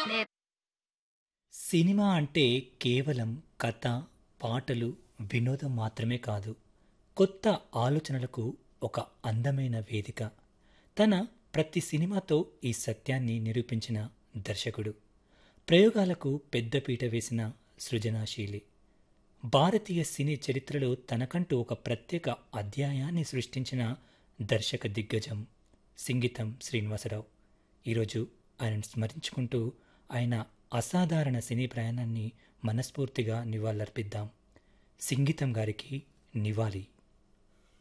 నే సినిమా అంటే కేవలం కథ పాటలు వినోదం మాత్రమే కాదు కొత్త ఆలోచనలకు ఒక అందమైన వేదిక తన ప్రతి సినిమాతో ఈ సత్యాన్ని నిరూపించిన దర్శకుడు ప్రయోగాలకు పెద్దపీట వేసిన సృజనాశీలి భారతీయ సినీ చరిత్రలో తనకంటూ ఒక ప్రత్యేక అధ్యాయాన్ని సృష్టించిన దర్శక దిగ్గజం సింగీతం శ్రీనివాసరావు ఈరోజు ఆయనను స్మరించుకుంటూ ఆయన అసాధారణ సినీ ప్రయాణాన్ని మనస్ఫూర్తిగా నివాళులర్పిద్దాం సింగీతం గారికి నివాళి